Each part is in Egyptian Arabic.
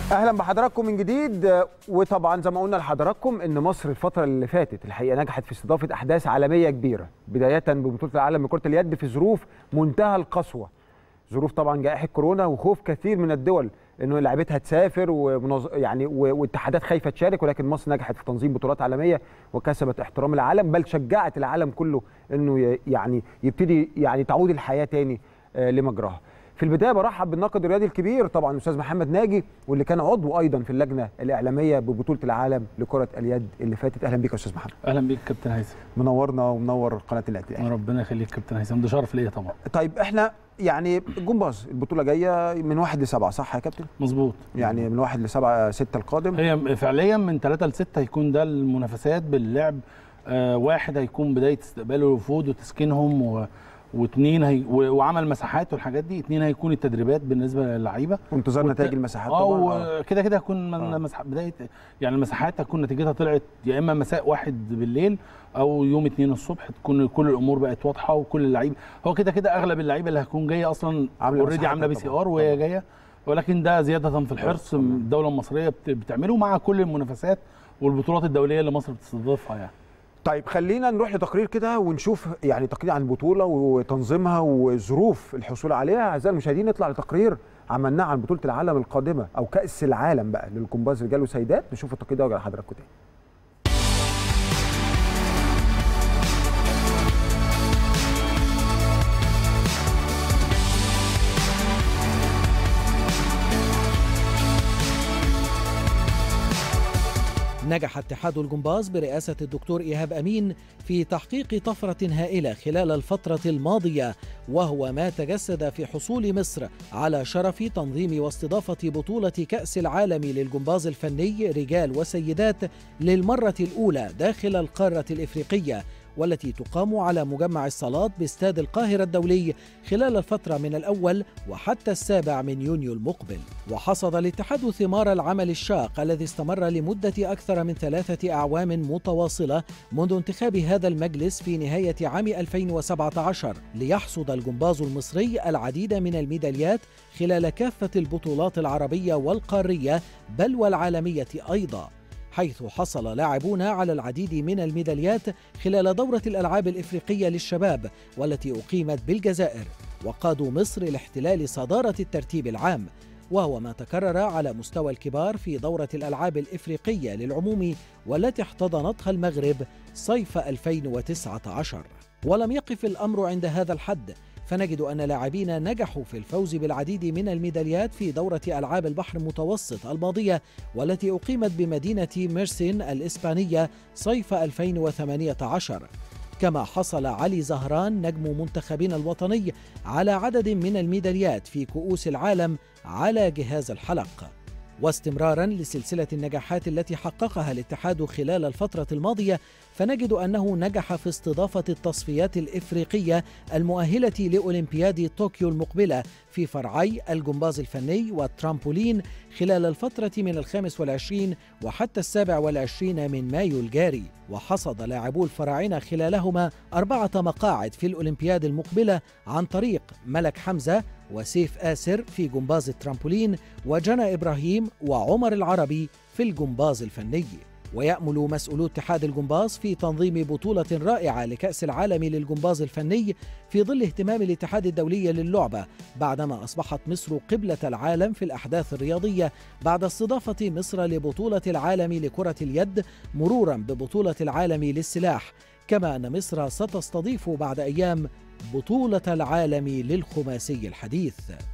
اهلا بحضراتكم من جديد وطبعا زي ما قلنا لحضراتكم ان مصر الفتره اللي فاتت الحقيقه نجحت في استضافه احداث عالميه كبيره بدايه ببطوله العالم لكره اليد في ظروف منتهى القسوه ظروف طبعا جائحه كورونا وخوف كثير من الدول انه لعيبتها تسافر ومنظ... يعني و... واتحادات خايفه تشارك ولكن مصر نجحت في تنظيم بطولات عالميه وكسبت احترام العالم بل شجعت العالم كله انه ي... يعني يبتدي يعني تعود الحياه تاني لمجراها. في البدايه برحب بالناقد الرياضي الكبير طبعا الاستاذ محمد ناجي واللي كان عضو ايضا في اللجنه الاعلاميه ببطوله العالم لكره اليد اللي فاتت اهلا بيك يا استاذ محمد اهلا بيك كابتن هيثم منورنا ومنور قناه الاعتداء ربنا يخليك كابتن هيثم ده شرف ليا طبعا طيب احنا يعني جمباز البطوله جايه من واحد لسبعه صح يا كابتن مظبوط يعني من واحد لسبعه سته القادم هي فعليا من ثلاثه لسته هيكون ده المنافسات باللعب آه واحد هيكون بدايه استقبال الوفود وتسكينهم و واثنين هي وعمل مساحات والحاجات دي اثنين هيكون التدريبات بالنسبه للعيبه وانتظار والت... نتائج المساحات طبعا اه كده كده هيكون آه. مسح... بدايه يعني المساحات هتكون نتيجتها طلعت يا اما مساء واحد بالليل او يوم اثنين الصبح تكون كل الامور بقت واضحه وكل اللعيبه هو كده كده اغلب اللعيبه اللي هتكون جايه اصلا اوريدي عامله بي سي ار وهي جايه ولكن ده زياده في الحرص الدوله المصريه بتعمله مع كل المنافسات والبطولات الدوليه اللي مصر بتستضيفها يعني طيب خلينا نروح لتقرير كده ونشوف يعني تقرير عن البطوله وتنظيمها وظروف الحصول عليها اعزائي المشاهدين نطلع لتقرير عملناه عن بطوله العالم القادمه او كاس العالم بقى للجمباز رجال وسيدات نشوف التقرير ده وارجع لحضراتكم تاني نجح اتحاد الجمباز برئاسة الدكتور إيهاب أمين في تحقيق طفرة هائلة خلال الفترة الماضية وهو ما تجسد في حصول مصر على شرف تنظيم واستضافة بطولة كأس العالم للجمباز الفني رجال وسيدات للمرة الأولى داخل القارة الإفريقية والتي تقام على مجمع الصالات باستاد القاهرة الدولي خلال الفترة من الأول وحتى السابع من يونيو المقبل وحصد الاتحاد ثمار العمل الشاق الذي استمر لمدة أكثر من ثلاثة أعوام متواصلة منذ انتخاب هذا المجلس في نهاية عام 2017 ليحصد الجمباز المصري العديد من الميداليات خلال كافة البطولات العربية والقارية بل والعالمية أيضاً حيث حصل لاعبون على العديد من الميداليات خلال دورة الألعاب الإفريقية للشباب والتي أقيمت بالجزائر وقادوا مصر لاحتلال صدارة الترتيب العام وهو ما تكرر على مستوى الكبار في دورة الألعاب الإفريقية للعموم والتي احتضنتها المغرب صيف 2019 ولم يقف الأمر عند هذا الحد فنجد أن لاعبين نجحوا في الفوز بالعديد من الميداليات في دورة ألعاب البحر المتوسط الماضية والتي أقيمت بمدينة ميرسين الإسبانية صيف 2018 كما حصل علي زهران نجم منتخبنا الوطني على عدد من الميداليات في كؤوس العالم على جهاز الحلق واستمرارا لسلسله النجاحات التي حققها الاتحاد خلال الفتره الماضيه فنجد انه نجح في استضافه التصفيات الافريقيه المؤهله لاولمبياد طوكيو المقبله في فرعي الجمباز الفني والترامبولين خلال الفترة من الخامس والعشرين وحتى السابع والعشرين من مايو الجاري وحصد لاعبو الفراعنة خلالهما أربعة مقاعد في الأولمبياد المقبلة عن طريق ملك حمزة وسيف آسر في جمباز الترامبولين وجنى إبراهيم وعمر العربي في الجمباز الفني ويأمل مسؤولو اتحاد الجمباز في تنظيم بطولة رائعة لكأس العالم للجمباز الفني في ظل اهتمام الاتحاد الدولي للعبة بعدما أصبحت مصر قبلة العالم في الأحداث الرياضية بعد استضافة مصر لبطولة العالم لكرة اليد مرورا ببطولة العالم للسلاح كما أن مصر ستستضيف بعد أيام بطولة العالم للخماسي الحديث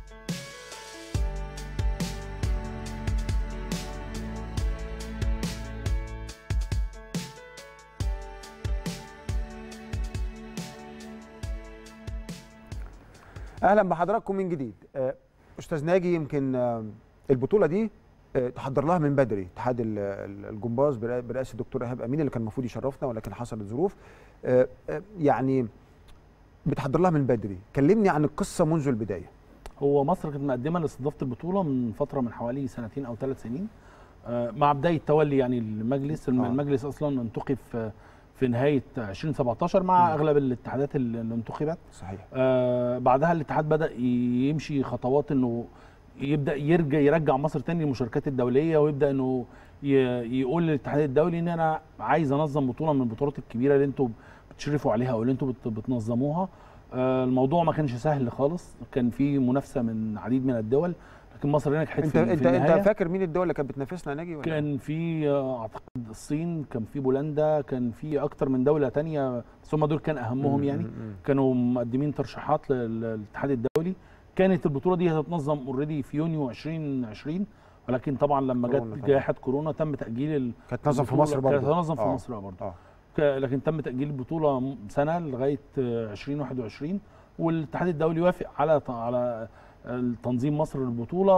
اهلا بحضراتكم من جديد استاذ ناجي يمكن البطوله دي تحضر لها من بدري اتحاد الجمباز برئاسه الدكتور ايهاب امين اللي كان المفروض يشرفنا ولكن حصلت ظروف يعني بتحضر لها من بدري كلمني عن القصه منذ البدايه هو مصر كانت مقدمه لاستضافه البطوله من فتره من حوالي سنتين او ثلاث سنين مع بدايه تولي يعني المجلس المجلس اصلا انتخب في نهايه 2017 مع اغلب الاتحادات اللي انتخبت صحيح آه بعدها الاتحاد بدا يمشي خطوات انه يبدا يرجع يرجع مصر تاني للمشاركات الدوليه ويبدا انه ي- يقول للاتحاد الدولي ان انا عايز انظم بطوله من البطولات الكبيره اللي انتوا بتشرفوا عليها او اللي انتوا بت- بتنظموها آه، الموضوع ما كانش سهل خالص كان في منافسه من عديد من الدول لكن مصر نجحت انت في, في انت النهايه انت فاكر مين الدول اللي كانت بتنافسنا يا ناجي ولا كان في آه، اعتقد الصين كان في بولندا كان في اكتر من دوله تانية بس هم دول كان اهمهم مم، يعني مم، مم. كانوا مقدمين ترشيحات لل- للاتحاد الدولي كانت البطوله دي هتتنظم اوريدي في يونيو 2020 ولكن طبعا لما كورونا جت طبعاً. جائحه كورونا تم تاجيل ال- كانت نظم في البطولة- مصر برضه كانت هتنظم في آه. مصر برضه اه ك- لكن تم تاجيل البطوله م- سنه لغايه آه، 2021 والاتحاد الدولي وافق على ط- على تنظيم مصر للبطوله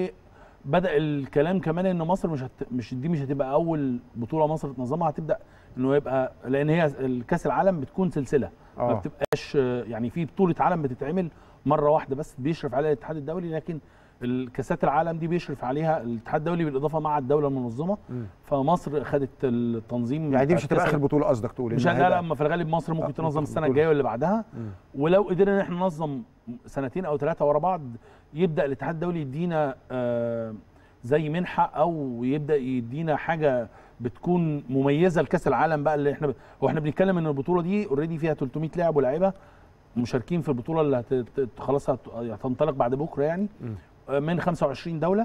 وبدا الكلام كمان ان مصر مش هت... مش دي مش هتبقى اول بطوله مصر تنظمها هتبدا انه يبقى لان هي الكاس العالم بتكون سلسله ما اه بتبقاش آه، يعني في بطوله عالم بتتعمل مره واحده بس بيشرف عليها الاتحاد الدولي لكن الكاسات العالم دي بيشرف عليها الاتحاد الدولي بالاضافه مع الدوله المنظمه مم. فمصر خدت التنظيم يعني دي مش بتاع هتبقى كأس اخر بطوله قصدك تقول مش إن لا لا هيبقى- اما في الغالب مصر آه، ممكن تنظم ممكن السنه بطولة. الجايه واللي بعدها مم. ولو قدرنا ان احنا ننظم سنتين او ثلاثه ورا بعض يبدا الاتحاد الدولي يدينا آه، زي منحه او يبدا يدينا حاجه بتكون مميزه لكاس العالم بقى اللي احنا ب... هو احنا بنتكلم ان البطوله دي اوريدي فيها 300 لاعب ولاعيبه مشاركين في البطوله اللي هت... ت- خلاص هت... هتنطلق بعد بكره يعني مم. آه، من 25 دوله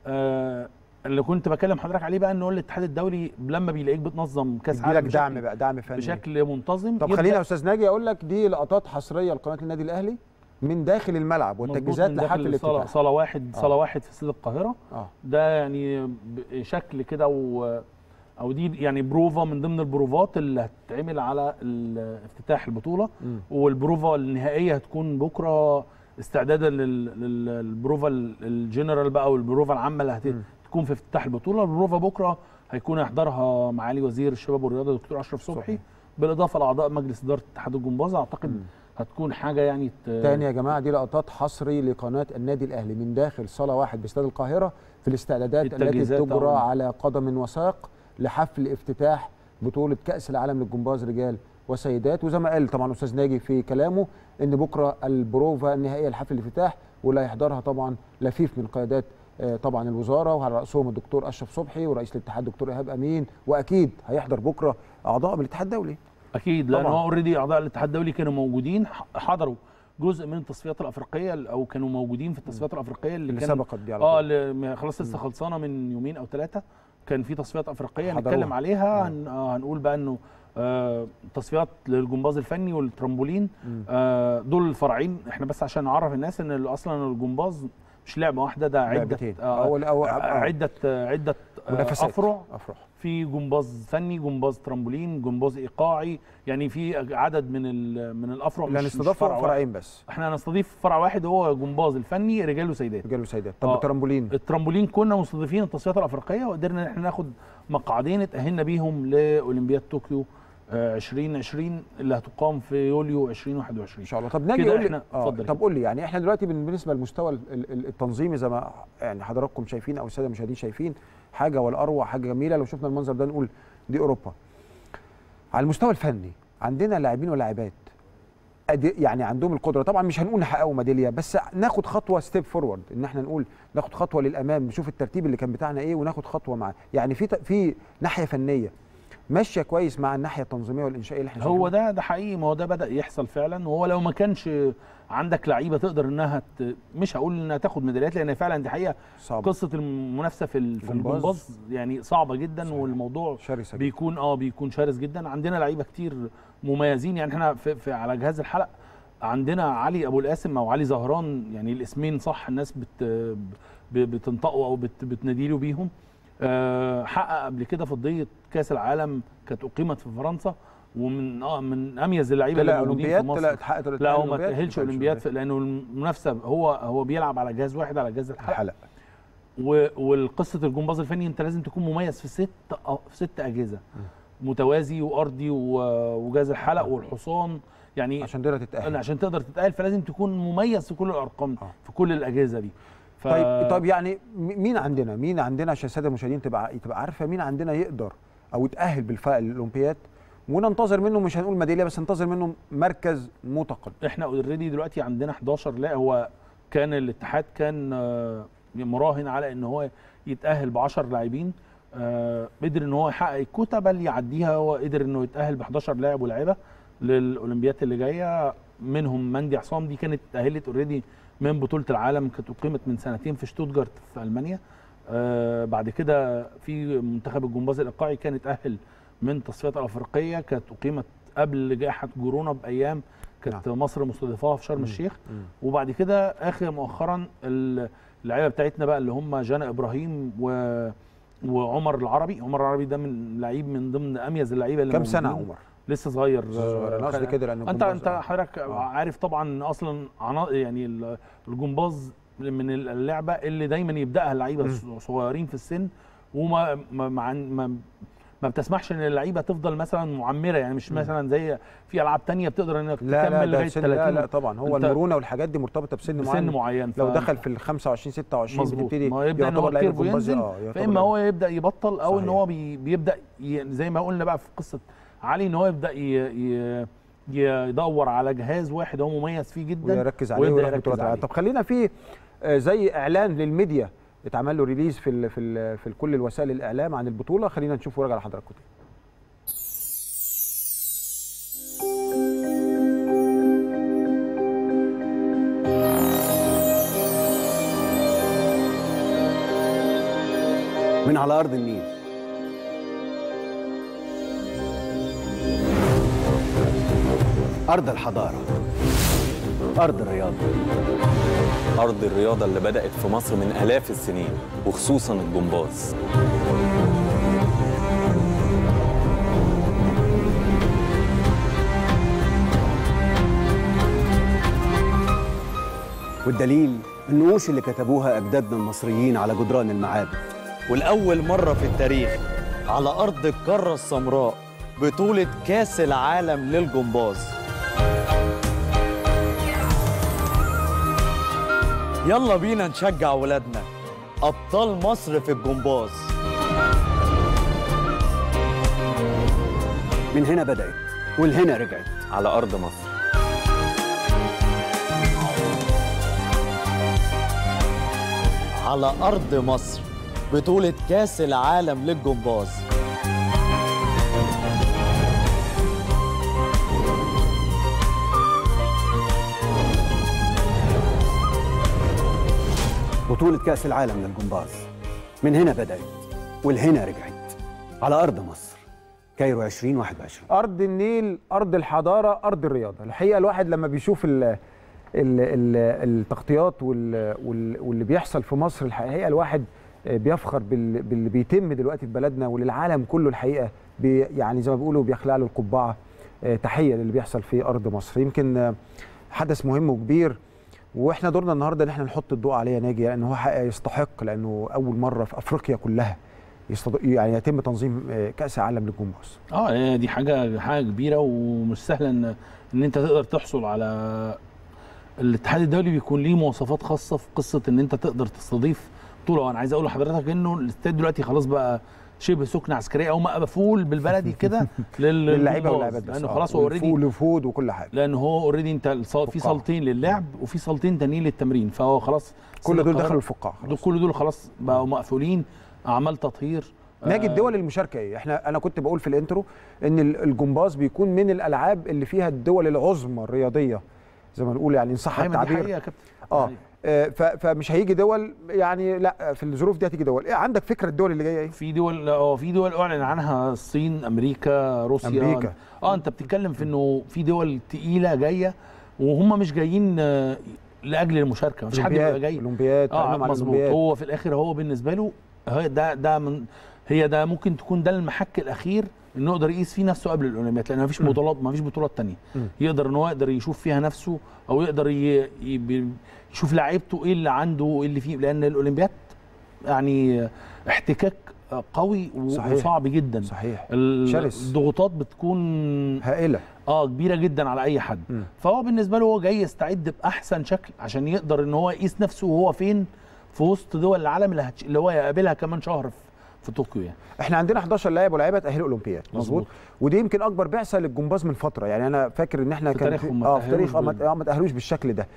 آه، اللي كنت بكلم حضرتك عليه بقى ان هو الاتحاد الدولي لما بيلاقيك بتنظم كاس يديلك عالم دعم بشكل, بقى دعم فني بشكل منتظم طب يبدأ- خلينا يا استاذ ناجي اقول لك دي لقطات حصريه لقناه النادي الاهلي من داخل الملعب مظبوط والتجهيزات من داخل لحفل صاله الافتتاح صاله واحد آه. صاله واحد في استاد القاهره اه ده يعني ب- شكل كده و او دي يعني بروفا من ضمن البروفات اللي هتتعمل على ال- افتتاح البطوله مم. والبروفا النهائيه هتكون بكره استعدادا لل- لل- للبروفا ال- الجنرال بقى والبروفا العامه اللي مم. هتكون في افتتاح البطوله البروفا بكره هيكون يحضرها معالي وزير الشباب والرياضه دكتور اشرف صبحي صبحي. بالاضافه لاعضاء مجلس اداره اتحاد الجمباز اعتقد مم. هتكون حاجه يعني ت- تاني يا جماعه دي لقطات حصري لقناه النادي الاهلي من داخل صاله واحد باستاد القاهره في الاستعدادات التي التجهيزات تجرى طبعاً. على قدم وساق لحفل افتتاح بطوله كاس العالم للجمباز رجال وسيدات وزي ما قال طبعا استاذ ناجي في كلامه ان بكره البروفا النهائيه لحفل الافتتاح واللي هيحضرها طبعا لفيف من قيادات آه، طبعا الوزاره وعلى راسهم الدكتور اشرف صبحي ورئيس الاتحاد الدكتور ايهاب امين واكيد هيحضر بكره اعضاء من الاتحاد الدولي اكيد لان طبعاً. هو اوريدي اعضاء الاتحاد الدولي كانوا موجودين ح- حضروا جزء من التصفيات الافريقيه او كانوا موجودين في التصفيات الافريقيه اللي, اللي كان سبقت دي على اه طول. اللي خلاص لسه خلصانه من يومين او ثلاثه كان في تصفيات افريقيه حضروها. هنتكلم عليها آه. هن... آه هنقول بقى انه آه تصفيات للجمباز الفني والترامبولين مم. آه دول الفرعين احنا بس عشان نعرف الناس ان ال- اصلا الجمباز مش لعبه واحده ده عده لعبتين. آه أو- أو- آه، آه. عده آه، عده آه، منافسات. افرع افرح في جمباز فني جمباز ترامبولين جمباز ايقاعي يعني في عدد من ال- من الافرع اللي مش- مش هنستضافه فرع واحد. فرعين بس احنا هنستضيف فرع واحد هو جمباز الفني رجال وسيدات رجال وسيدات طب آه. الترامبولين الترامبولين كنا مستضيفين التصفيات الافريقيه وقدرنا ان احنا ناخد مقعدين اتاهلنا بيهم لاولمبياد طوكيو آه، 2020 اللي هتقام في يوليو 2021 ان شاء الله طب ناجي كده قول لي إحنا- آه اتفضل طب قول لي يعني احنا دلوقتي بالنسبه للمستوى ال- ال- التنظيمي زي ما يعني حضراتكم شايفين او الساده المشاهدين شايفين حاجه والاروع حاجه جميله لو شفنا المنظر ده نقول دي اوروبا على المستوى الفني عندنا لاعبين ولاعبات أدي- يعني عندهم القدره طبعا مش هنقول نحققوا ميداليه بس ناخد خطوه ستيب فورورد ان احنا نقول ناخد خطوه للامام نشوف الترتيب اللي كان بتاعنا ايه وناخد خطوه معاه يعني في ت- في ناحيه فنيه ماشيه كويس مع الناحيه التنظيميه والانشائيه اللي احنا هو شايفينها. ده ده حقيقي ما هو ده بدا يحصل فعلا وهو لو ما كانش عندك لعيبه تقدر انها ت... مش هقول انها تاخد ميداليات لان فعلا دي حقيقه صعب قصه المنافسه في ال- في جمباز. الجمباز يعني صعبه جدا صحيح. والموضوع شرسه جدا. بيكون اه بيكون شرس جدا عندنا لعيبه كتير مميزين يعني احنا في, في على جهاز الحلق عندنا علي ابو القاسم او علي زهران يعني الاسمين صح الناس بت ب- بتنطقوا او بت بتناديله بيهم آه، حقق قبل كده فضيه كاس العالم كانت اقيمت في فرنسا ومن اه من اميز اللعيبه اللي طلع موجودين في اولمبياد مصر طلع اتحققت لا هو ما تاهلش اولمبياد في- لانه المنافسه هو هو بيلعب على جهاز واحد على جهاز الحلق حلق و- والقصه الجمباز الفني انت لازم تكون مميز في ست في ست اجهزه متوازي وارضي و- وجهاز الحلق والحصان يعني عشان تقدر تتاهل عشان تقدر تتقال فلازم تكون مميز في كل الارقام آه. في كل الاجهزه دي ف... طيب طيب يعني م- مين عندنا مين عندنا عشان الساده المشاهدين تبقى تبقى عارفه مين عندنا يقدر او يتاهل بالفعل للاولمبياد وننتظر منه مش هنقول ميداليه بس ننتظر منه مركز متقدم احنا اوريدي دلوقتي عندنا 11 لا هو كان الاتحاد كان آه، مراهن على ان هو يتاهل ب 10 لاعبين آه، قدر ان هو يحقق الكوتا بل يعديها هو قدر انه يتاهل ب 11 لاعب ولاعيبه للاولمبياد اللي جايه منهم مندي عصام دي كانت اتاهلت اوريدي من بطوله العالم كانت اقيمت من سنتين في شتوتجارت في المانيا آه بعد كده في منتخب الجمباز الايقاعي كان اتاهل من التصفيات الافريقيه كانت اقيمت قبل جائحه كورونا بايام كانت نعم. مصر مستضيفاها في شرم الشيخ مم. وبعد كده اخر مؤخرا اللعيبه بتاعتنا بقى اللي هم جانا ابراهيم و وعمر العربي عمر العربي ده من لعيب من ضمن اميز اللعيبه اللي كم سنه موجودين. عمر؟ لسه صغير صغير. أنا قصدي كده لأن انت الجمباز- انت آه. حضرتك عارف طبعا ان اصلا عنا... يعني ال- الجمباز من اللعبه اللي دايما يبداها اللعيبه مم. صغيرين في السن وما ما ما, ما ما بتسمحش ان اللعيبه تفضل مثلا معمره يعني مش مثلا زي في العاب تانية بتقدر انك لا لا تكمل ده لغايه سن 30 لا لا طبعا هو أنت المرونه والحاجات دي مرتبطه بسن بسن معين معين لو ف- دخل في ال 25 26 مظبوط بتبتدي ما يبدا ان هو لعيب كيرفو جمباز، ينزل آه، يعتبر فاما هو يبدا يبطل او ان صحيح. هو بي بيبدا ي... زي ما قلنا بقى في قصه علي ان هو يبدا ي... ي... يدور على جهاز واحد هو مميز فيه جدا ويركز عليه ويبدا ويروح يركز بطولات العالم عليه طب خلينا في آه، زي اعلان للميديا اتعمل له ريليز في ال في ال في كل الوسائل الاعلام عن البطوله خلينا نشوف ورجع لحضراتكم تاني من على أرض النيل أرض الحضارة أرض الرياضة أرض الرياضة اللي بدأت في مصر من آلاف السنين وخصوصا الجمباز والدليل النقوش اللي كتبوها أجدادنا المصريين على جدران المعابد والأول مرة في التاريخ على أرض القارة السمراء بطولة كأس العالم للجمباز يلا بينا نشجع ولادنا أبطال مصر في الجمباز من هنا بدأت والهنا رجعت على أرض مصر على أرض مصر بطولة كأس العالم للجمباز بطولة كأس العالم للجمباز من هنا بدأت والهنا رجعت على أرض مصر كايرو 2021 ارض النيل ارض الحضاره ارض الرياضه الحقيقه الواحد لما بيشوف ال ال ال التغطيات وال وال واللي بيحصل في مصر الحقيقه الواحد بيفخر بال- باللي بيتم دلوقتي في بلدنا وللعالم كله الحقيقه بي يعني زي ما بيقولوا بيخلع له القبعه آه، تحيه للي بيحصل في ارض مصر يمكن آه، حدث مهم وكبير واحنا دورنا النهارده ان احنا نحط الضوء عليه يا ناجي لانه هو حقيقة يستحق لانه اول مره في افريقيا كلها يستض... يعني يتم تنظيم آه، كاس عالم للجمباز اه هي دي حاجه حاجه كبيره ومش سهله ان ان انت تقدر تحصل على الاتحاد الدولي بيكون ليه مواصفات خاصه في قصه ان انت تقدر تستضيف بطوله وانا عايز اقول لحضرتك انه الاستاد دلوقتي خلاص بقى شبه سكنه عسكريه او مقفول بالبلدي كده لل- للعيبه للجمباز. واللاعبات بس لانه آه، خلاص هو اوريدي والفول وفود وكل حاجه لان هو اوريدي انت الصال- في فقاعة. صالتين للعب وفي صالتين تانيين للتمرين فهو خلاص كل دول القاهرة- دخلوا الفقاعه دول خلاص كل دول خلاص بقوا مقفولين اعمال تطهير ناجي آه، الدول المشاركه ايه احنا انا كنت بقول في الانترو ان ال- الجمباز بيكون من الالعاب اللي فيها الدول العظمى الرياضيه زي ما نقول يعني ان صح أيوة، ما دي التعبير حقيقة يا كابتن اه دي آه، ف- فمش هيجي دول يعني لا في الظروف دي هتيجي دول إيه عندك فكره الدول اللي جايه ايه في دول اه في دول اعلن عنها الصين امريكا روسيا أمريكا. اه انت بتتكلم في انه في دول تقيله جايه وهم مش جايين آه، لاجل المشاركه مفيش حد بيبقى اولمبياد جاي اولمبياد اه تعليم على مظبوط الاولمبياد هو في الاخر هو بالنسبه له هي ده ده من هي ده ممكن تكون ده المحك الاخير انه يقدر يقيس فيه نفسه قبل الاولمبياد لان مفيش بطولات مفيش بطولات تانية مم. يقدر ان هو يقدر يشوف فيها نفسه او يقدر ي... ي... بي- يشوف لعيبته ايه اللي عنده وايه اللي فيه لان الاولمبياد يعني احتكاك قوي و- صحيح. وصعب جدا صحيح ال- شرس. الضغوطات بتكون هائله اه كبيره جدا على اي حد مم. فهو بالنسبه له هو جاي يستعد باحسن شكل عشان يقدر ان هو يقيس نفسه وهو فين في وسط دول العالم اللي, هتش... اللي هو يقابلها كمان شهر في, في طوكيو يعني احنا عندنا 11 لاعب ولاعيبه تاهلوا اولمبياد مظبوط مظبوط. ودي يمكن اكبر بعثه للجمباز من فتره يعني انا فاكر ان احنا في كان تاريخهم ما اه في تأهلوش تاريخ اه ما بال- آه، ما تاهلوش بالشكل ده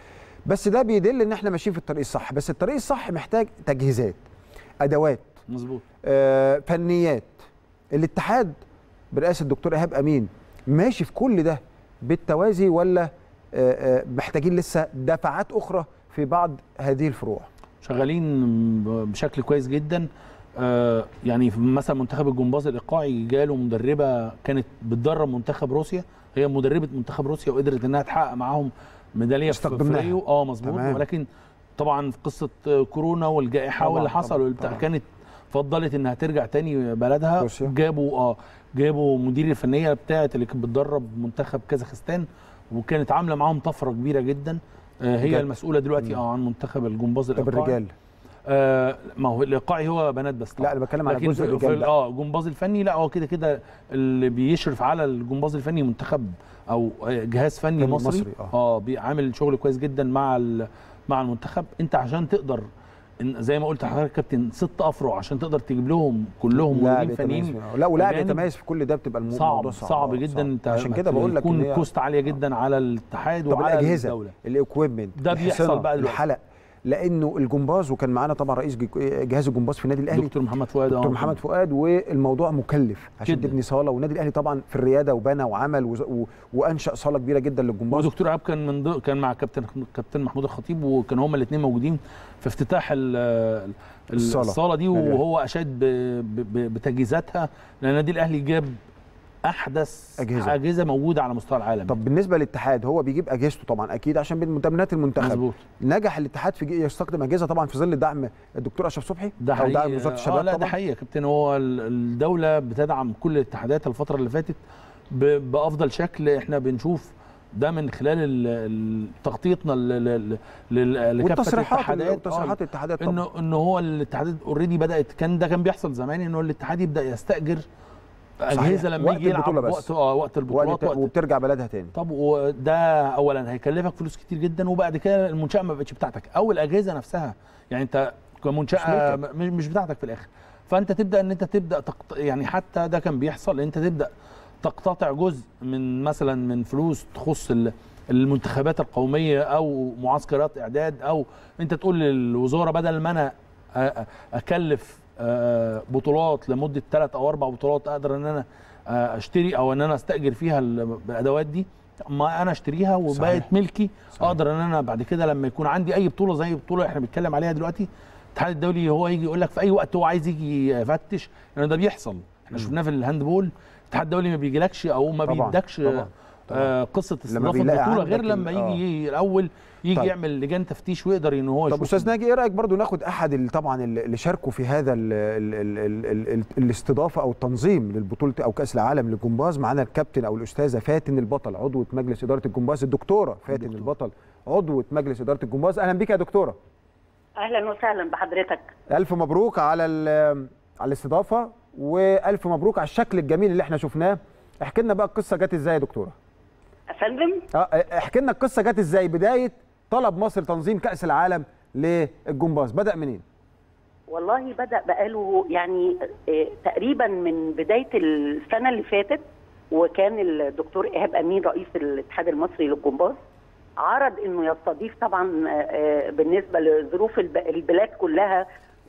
بس ده بيدل ان احنا ماشيين في الطريق الصح بس الطريق الصح محتاج تجهيزات ادوات مظبوط آه، فنيات الاتحاد برئاسه الدكتور ايهاب امين ماشي في كل ده بالتوازي ولا آه، آه، محتاجين لسه دفعات اخرى في بعض هذه الفروع شغالين ب- بشكل كويس جدا آه، يعني في مثلا منتخب الجمباز الايقاعي جاله مدربه كانت بتدرب منتخب روسيا هي مدربه منتخب روسيا وقدرت انها تحقق معاهم ميداليه في استخدمناها. في ريو اه مظبوط تمام. ولكن طبعا في قصه آه، كورونا والجائحه طبعاً، واللي حصل طبعاً، والبتاع طبعاً. كانت فضلت انها ترجع تاني بلدها روسيا. جابوا اه جابوا مدير الفنيه بتاعه اللي كانت بتدرب منتخب كازاخستان وكانت عامله معاهم طفره كبيره جدا آه، هي بجد. المسؤوله دلوقتي اه عن منتخب الجمباز طب الايقاعي الرجال آه ما هو الايقاعي هو بنات بس لا انا بتكلم على لكن جزء في, الرجال في بقى. اه الجمباز الفني لا هو كده كده اللي بيشرف على الجمباز الفني منتخب او جهاز فني فني مصري, مصري، آه. اه بيعمل شغل كويس جدا مع ال- مع المنتخب انت عشان تقدر إن زي ما قلت لحضرتك يا كابتن ست افرع عشان تقدر تجيب لهم كلهم لا مدربين بيتميز فنيين لا ولاعب أجانب. يتميز في كل ده بتبقى الموضوع صعب صعب صعب آه، جدا انت عشان كده بقول لك يكون إن هي- كوست عاليه جدا على الاتحاد طب وعلى الاجهزه الدوله الاكويبمنت ده بيحصل بقى دلوقتي. الحلق لانه الجمباز وكان معانا طبعا رئيس جي- جهاز الجمباز في النادي الاهلي دكتور محمد فؤاد دكتور آه. محمد فؤاد والموضوع مكلف عشان جداً. تبني صاله والنادي الاهلي طبعا في الرياده وبنى وعمل وز- و... وانشا صاله كبيره جدا للجمباز ودكتور عاب كان من ضمن كان مع كابتن كابتن محمود الخطيب وكانوا هما الاثنين موجودين في افتتاح ال ال الصالة. الصاله دي نادي وهو اشاد ب- ب- ب- بتجهيزاتها لان النادي الاهلي جاب احدث أجهزة. اجهزه موجوده على مستوى العالم طب بالنسبه للاتحاد هو بيجيب اجهزته طبعا اكيد عشان بمتمنات المنتخب مظبوط نجح الاتحاد في يستخدم اجهزه طبعا في ظل دعم الدكتور اشرف صبحي ده او حقيقي دعم وزاره الشباب اه لا ده طبعا حقيقي يا كابتن هو ال- الدوله بتدعم كل الاتحادات الفتره اللي فاتت ب- بافضل شكل احنا بنشوف ده من خلال ال- ال- تغطيتنا ل- ل- ل- لكافه والتصريحات الاتحادات آه، وتصريحات الاتحادات طبعا انه انه هو الاتحادات اوريدي بدات كان ده كان بيحصل زمان انه الاتحاد يبدا يستاجر اجهزه لما وقت يجي يلعب البطولة بس. وقت اه وقت البطولات وقت وقت وبترجع بلدها تاني طب وده اولا هيكلفك فلوس كتير جدا وبعد كده المنشاه ما بقتش بتاعتك او الاجهزه نفسها يعني انت كمنشاه مش م- مش بتاعتك في الاخر فانت تبدا ان انت تبدا تقط... يعني حتى ده كان بيحصل انت تبدا تقتطع جزء من مثلا من فلوس تخص ال- المنتخبات القوميه او معسكرات اعداد او انت تقول للوزاره بدل ما انا أ- أ- اكلف آه، بطولات لمده ثلاث او اربع بطولات اقدر ان انا آه، اشتري او ان انا استاجر فيها ال- الادوات دي ما انا اشتريها وبقت صحيح. ملكي صحيح. اقدر ان انا بعد كده لما يكون عندي اي بطوله زي البطوله احنا بنتكلم عليها دلوقتي الاتحاد الدولي هو يجي يقول لك في اي وقت هو عايز يجي يفتش لان ده بيحصل احنا شفناه في الهاندبول الاتحاد الدولي ما بيجيلكش او ما طبعاً، بيدكش طبعاً، طبعاً. آه قصه استضافه بيلاقي البطوله غير عندك لما ال- يجي الاول يجي طيب. يعمل لجان تفتيش ويقدر ان هو طب يشوف استاذ ناجي ايه رايك برضو ناخد احد ال- طبعا ال- اللي شاركوا في هذا ال ال ال ال ال ال الاستضافه او التنظيم للبطوله او كاس العالم للجمباز معانا الكابتن او الاستاذه فاتن البطل عضوه مجلس اداره الجمباز الدكتوره فاتن الدكتورة. البطل عضوه مجلس اداره الجمباز اهلا بك يا دكتوره اهلا وسهلا بحضرتك الف مبروك على ال- على الاستضافه والف مبروك على الشكل الجميل اللي احنا شفناه احكي لنا بقى القصه جت ازاي يا دكتوره افندم اه احكي لنا القصه جت ازاي بدايه طلب مصر تنظيم كاس العالم للجمباز بدا منين والله بدا بقاله يعني آه، تقريبا من بدايه السنه اللي فاتت وكان الدكتور ايهاب امين رئيس الاتحاد المصري للجمباز عرض انه يستضيف طبعا آه، آه، بالنسبه لظروف الب- البلاد كلها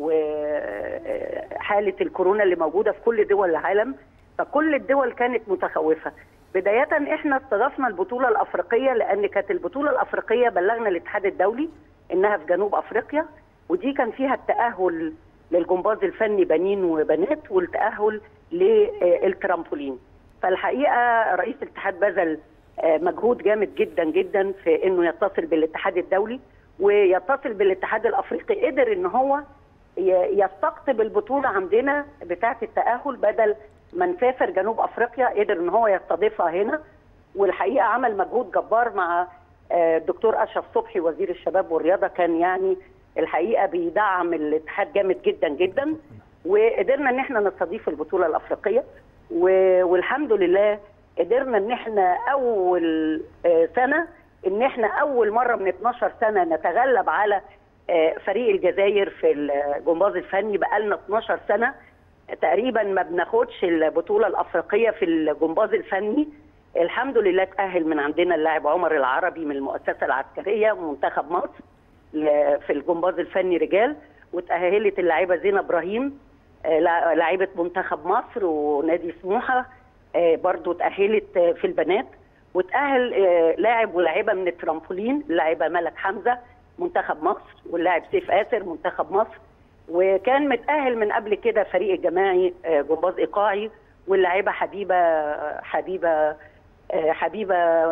وحاله الكورونا اللي موجوده في كل دول العالم فكل الدول كانت متخوفه بدايه احنا استضفنا البطوله الافريقيه لان كانت البطوله الافريقيه بلغنا الاتحاد الدولي انها في جنوب افريقيا ودي كان فيها التاهل للجمباز الفني بنين وبنات والتاهل للترامبولين فالحقيقه رئيس الاتحاد بذل آه، مجهود جامد جدا جدا في انه يتصل بالاتحاد الدولي ويتصل بالاتحاد الافريقي قدر ان هو ي- يستقطب البطوله عندنا بتاعه التاهل بدل ما نسافر جنوب افريقيا قدر ان هو يستضيفها هنا والحقيقه عمل مجهود جبار مع آه، الدكتور اشرف صبحي وزير الشباب والرياضه كان يعني الحقيقه بيدعم الاتحاد جامد جدا جدا وقدرنا ان احنا نستضيف البطوله الافريقيه و- والحمد لله قدرنا ان احنا اول آه، سنه ان احنا اول مره من 12 سنه نتغلب على آه، فريق الجزائر في الجمباز الفني بقالنا 12 سنه تقريبا ما بناخدش البطوله الافريقيه في الجمباز الفني الحمد لله تاهل من عندنا اللاعب عمر العربي من المؤسسه العسكريه ومنتخب مصر ل- في الجمباز الفني رجال وتاهلت اللاعبه زينب ابراهيم آه، لا- لاعبه منتخب مصر ونادي سموحه آه، برضو تاهلت آه، في البنات وتاهل آه، لاعب ولاعبه من الترامبولين اللاعبه ملك حمزه منتخب مصر واللاعب سيف آسر منتخب مصر وكان متاهل من قبل كده فريق الجماعي آه، جمباز ايقاعي واللاعبه حبيبه حبيبه آه، حبيبه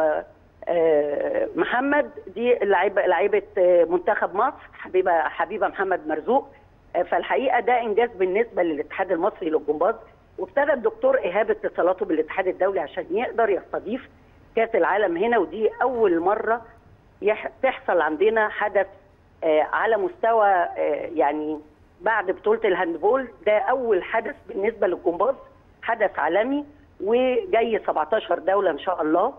آه، محمد دي لعيبه لعيبه آه، منتخب مصر حبيبه حبيبه محمد مرزوق آه، فالحقيقه ده انجاز بالنسبه للاتحاد المصري للجمباز وابتدى الدكتور ايهاب اتصالاته بالاتحاد الدولي عشان يقدر يستضيف كاس العالم هنا ودي اول مره يح- تحصل عندنا حدث آه، على مستوى آه، يعني بعد بطوله الهاندبول ده اول حدث بالنسبه للجمباز حدث عالمي وجاي 17 دوله ان شاء الله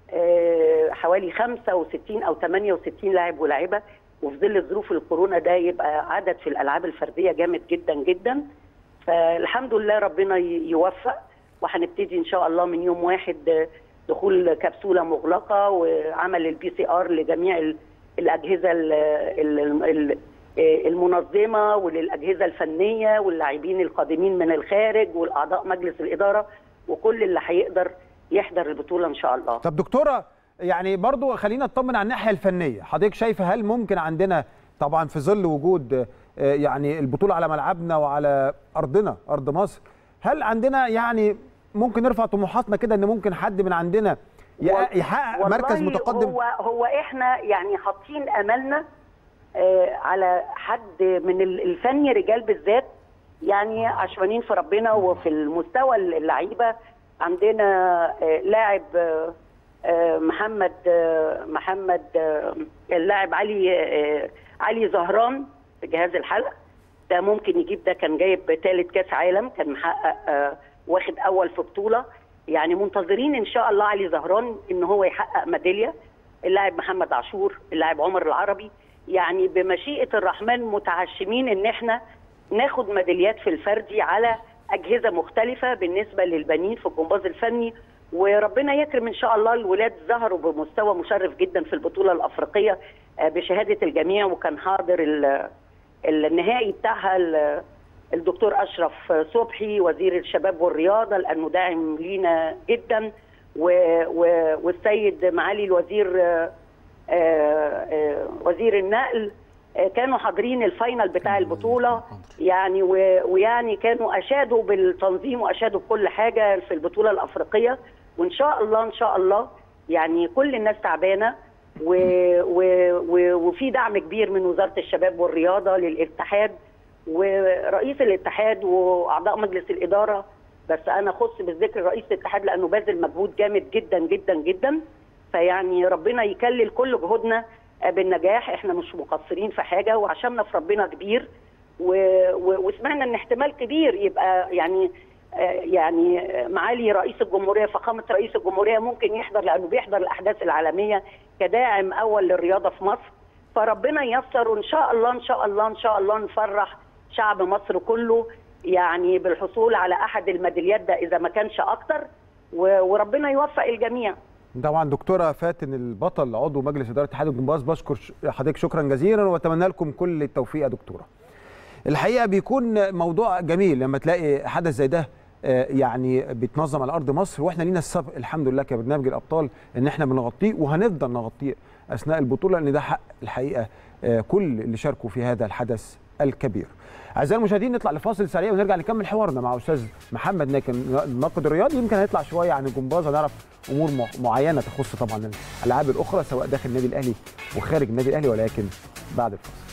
آه، حوالي 65 او 68 لاعب ولاعبه وفي ظل ظروف الكورونا ده يبقى عدد في الالعاب الفرديه جامد جدا جدا فالحمد لله ربنا ي- يوفق وهنبتدي ان شاء الله من يوم واحد آه، دخول كبسوله مغلقه وعمل البي سي ار لجميع ال- الاجهزه ال- ال- ال- آه، المنظمه وللاجهزه الفنيه واللاعبين القادمين من الخارج والاعضاء مجلس الاداره وكل اللي هيقدر يحضر البطوله ان شاء الله طب دكتوره يعني برضو خلينا نطمن على الناحيه الفنيه حضرتك شايفه هل ممكن عندنا طبعا في ظل وجود آه، يعني البطوله على ملعبنا وعلى ارضنا ارض مصر هل عندنا يعني ممكن نرفع طموحاتنا كده ان ممكن حد من عندنا يح- يحقق والله مركز متقدم هو هو احنا يعني حاطين املنا آه، على حد من ال- الفني رجال بالذات يعني عشمانين في ربنا وفي المستوى اللعيبه عندنا آه، لاعب آه، آه، محمد آه، محمد آه، اللاعب علي آه، علي زهران في جهاز الحلق ده ممكن يجيب ده كان جايب ثالث كاس عالم كان محقق آه، واخد اول في بطوله يعني منتظرين ان شاء الله علي زهران ان هو يحقق ميداليه اللاعب محمد عاشور اللاعب عمر العربي يعني بمشيئه الرحمن متعشمين ان احنا ناخد ميداليات في الفردي على اجهزه مختلفه بالنسبه للبنين في الجمباز الفني وربنا يكرم ان شاء الله الولاد ظهروا بمستوى مشرف جدا في البطوله الافريقيه آه، بشهاده الجميع وكان حاضر ال- النهائي بتاعها ال- الدكتور اشرف صبحي وزير الشباب والرياضه لانه داعم لينا جدا و- و- والسيد معالي الوزير آه، آه، آه، وزير النقل آه، كانوا حاضرين الفاينل بتاع البطوله يعني و- ويعني كانوا اشادوا بالتنظيم واشادوا بكل حاجه في البطوله الافريقيه وان شاء الله ان شاء الله يعني كل الناس تعبانه و و و وفي دعم كبير من وزاره الشباب والرياضه للاتحاد ورئيس الاتحاد واعضاء مجلس الاداره بس انا اخص بالذكر رئيس الاتحاد لانه باذل مجهود جامد جدا جدا جدا فيعني ربنا يكلل كل جهودنا بالنجاح احنا مش مقصرين في حاجه وعشمنا في ربنا كبير و... و... وسمعنا ان احتمال كبير يبقى يعني آه، يعني معالي رئيس الجمهوريه فخامه رئيس الجمهوريه ممكن يحضر لانه بيحضر الاحداث العالميه كداعم اول للرياضه في مصر فربنا ييسر وان شاء الله ان شاء الله ان شاء الله نفرح شعب مصر كله يعني بالحصول على احد الميداليات ده اذا ما كانش اكتر و... وربنا يوفق الجميع طبعا دكتوره فاتن البطل عضو مجلس اداره اتحاد الجمباز بشكر ش- حضرتك شكرا جزيلا واتمنى لكم كل التوفيق يا دكتوره الحقيقه بيكون موضوع جميل لما تلاقي حدث زي ده آه، يعني بيتنظم على ارض مصر واحنا لينا السبق الحمد لله كبرنامج الابطال ان احنا بنغطيه وهنفضل نغطيه اثناء البطوله لان ده حق الحقيقه آه، كل اللي شاركوا في هذا الحدث الكبير. اعزائي المشاهدين نطلع لفاصل سريع ونرجع نكمل حوارنا مع استاذ محمد ناكن الناقد الرياضي يمكن هيطلع شويه عن الجمباز ونعرف امور مع- معينه تخص طبعا الالعاب الاخرى سواء داخل النادي الاهلي وخارج النادي الاهلي ولكن بعد الفاصل.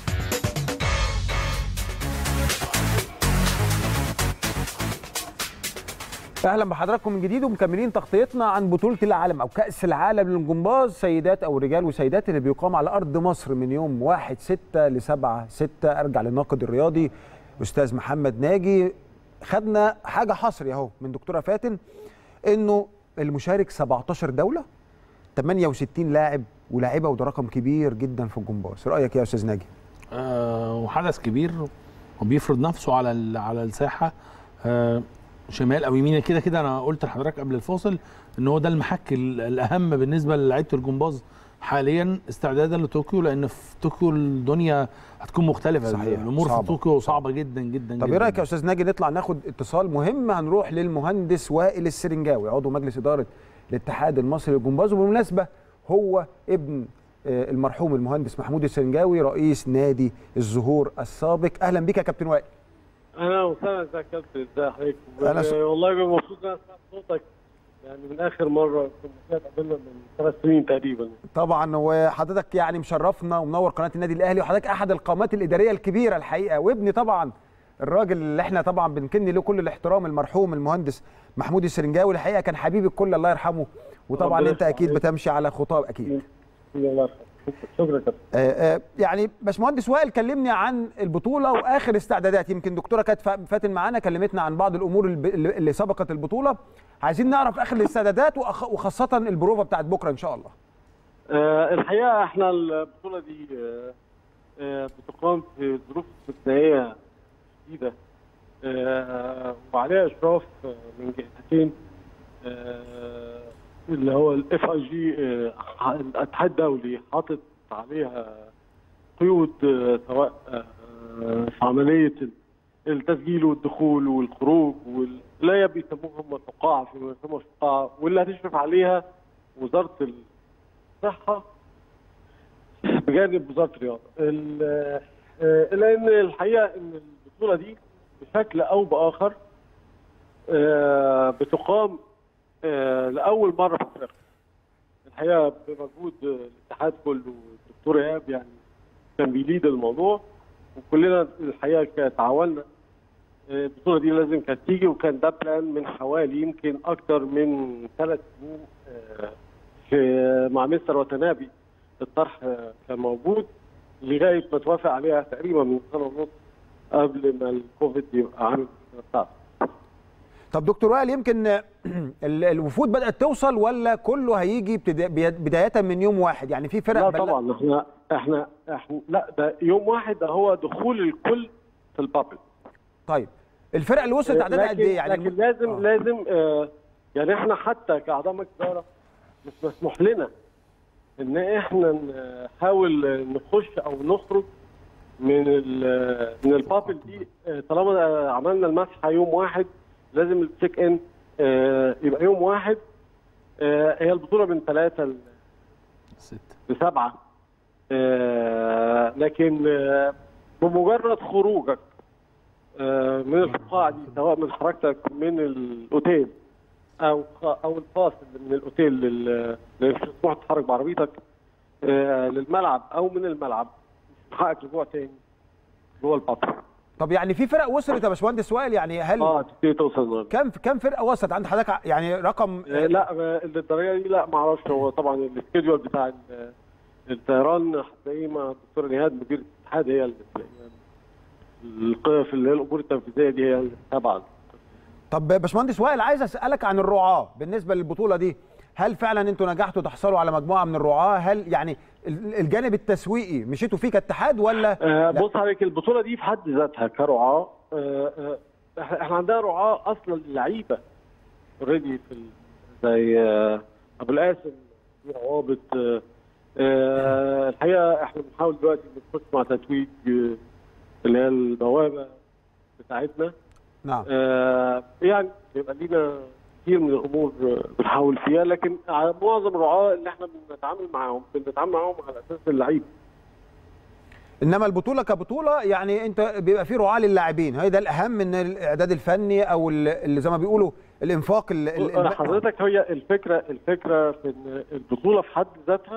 اهلا بحضراتكم من جديد ومكملين تغطيتنا عن بطوله العالم او كاس العالم للجمباز سيدات او رجال وسيدات اللي بيقام على ارض مصر من يوم 1 6 ل 7 6 ارجع للناقد الرياضي استاذ محمد ناجي خدنا حاجه حصري اهو من دكتوره فاتن انه المشارك 17 دوله 68 لاعب ولاعيبه وده رقم كبير جدا في الجمباز رايك يا استاذ ناجي آه، وحدث كبير وبيفرض نفسه على ال- على الساحه آه، شمال او يمين كده كده انا قلت لحضرتك قبل الفاصل ان هو ده المحك ال- الاهم بالنسبه للعيبه الجمباز حاليا استعدادا لطوكيو لان في طوكيو الدنيا هتكون مختلفه صحيح، الامور صعبة. في طوكيو صعبه جدا جدا طب ايه رايك يا استاذ ناجي نطلع ناخد اتصال مهم هنروح للمهندس وائل السرنجاوي عضو مجلس اداره الاتحاد المصري للجمباز وبالمناسبه هو ابن آه، المرحوم المهندس محمود السرنجاوي رئيس نادي الزهور السابق اهلا بك يا كابتن وائل اهلا وسهلا ازيك يا كابتن ازي حضرتك أنا س- والله ببقى مبسوط ان انا سمعت صوتك يعني من اخر مره كنا فيها اتقابلنا من ثلاث سنين تقريبا طبعا وحضرتك يعني مشرفنا ومنور قناه النادي الاهلي وحضرتك احد القامات الاداريه الكبيره الحقيقه وابني طبعا الراجل اللي احنا طبعا بنكن له كل الاحترام المرحوم المهندس محمود السرنجاوي الحقيقه كان حبيب الكل الله يرحمه وطبعا ربنا انت اكيد يرحمه. بتمشي على خطاه اكيد الله يرحمه شكرا يا كابتن آه، آه، يعني باشمهندس وائل كلمني عن البطوله واخر استعدادات يمكن دكتوره كانت فا- فاتن معانا كلمتنا عن بعض الامور الب- اللي اللي سبقت البطوله عايزين نعرف اخر الاستعدادات وأخ- وخاصه البروفه بتاعت بكره ان شاء الله آه الحقيقه احنا البطوله دي آه آه بتقام في ظروف استثنائيه جديده آه وعليها اشراف آه، من جهتين آه اللي هو الاف اي جي الاتحاد الدولي حاطط عليها قيود آه، سواء آه، في عمليه التسجيل والدخول والخروج واللي هي بيسموها هم الفقاعه في يسموها الفقاعه واللي هتشرف عليها وزاره الصحه بجانب وزاره الرياضه. ال- آه، لان الحقيقه ان البطوله دي بشكل او باخر آه، بتقام آه، لاول مره في افريقيا. الحقيقه بمجهود آه، الاتحاد كله والدكتور ايهاب يعني كان بيليد الموضوع وكلنا الحقيقه تعاوننا آه، البطوله دي لازم كانت تيجي وكان ده بلان من حوالي يمكن اكتر من ثلاث سنين آه، في مع مستر وتنابي الطرح آه، كان موجود لغايه ما توافق عليها تقريبا من سنه ونص قبل ما الكوفيد يبقى عامل بتاعته. طب دكتور وائل يمكن ال- الوفود بدات توصل ولا كله هيجي ابتدا- بدايه من يوم واحد يعني في فرق لا بل- طبعا احنا احنا احنا لا ده يوم واحد ده هو دخول الكل في البابل طيب الفرق اللي وصلت عددها قد ايه يعني لكن لازم آه. آه. لازم آه يعني احنا حتى كاعضاء مجلس اداره مش مسموح لنا ان احنا نحاول نخش او نخرج من ال- من البابل دي آه، طالما عملنا المسحه يوم واحد لازم التشيك ان آه، يبقى يوم واحد آه، هي البطوله من ثلاثه ل- ست بسبعه آه، لكن آه، بمجرد خروجك آه، من القاعه دي سواء من حركتك من الاوتيل او او الفاصل من الاوتيل لل- اللي مش مسموح تتحرك بعربيتك آه، للملعب او من الملعب من حقك رجوع تاني جوه البطل طب يعني في فرق وصلت يا باشمهندس وائل يعني هل اه تبتدي توصل النهارده كم كم فرقه وصلت عند حضرتك ع- يعني رقم آه، لا آه، الدرجه دي لا ما اعرفش هو طبعا السكيدول بتاع ال- الطيران هتلاقيه مع الدكتور نهاد مدير الاتحاد هي اللي القيف اللي هي الامور التنفيذيه دي هي اللي تبع طب باشمهندس وائل عايز اسالك عن الرعاه بالنسبه للبطوله دي هل فعلا انتوا نجحتوا تحصلوا على مجموعه من الرعاه هل يعني ال- الجانب التسويقي مشيتوا فيه كاتحاد ولا آه، لا. بص عليك البطوله دي في حد ذاتها كرعاه آه، آه، احنا إحنا عندنا رعاه اصلا لعيبه اوريدي في ال- زي آه، ابو القاسم في روابط آه، آه، الحقيقه احنا بنحاول دلوقتي نخش مع تتويج آه، اللي هي البوابه بتاعتنا نعم آه، يعني بيبقى لينا كتير من الامور آه، بنحاول فيها لكن على معظم الرعاه اللي احنا بنتعامل معاهم بنتعامل معاهم على اساس اللعيبه انما البطوله كبطوله يعني انت بيبقى في رعاه للاعبين هي ده الاهم من الاعداد الفني او ال- اللي زي ما بيقولوا الانفاق ال- ال- أنا الم- حضرتك هي الفكره الفكره في ان البطوله في حد ذاتها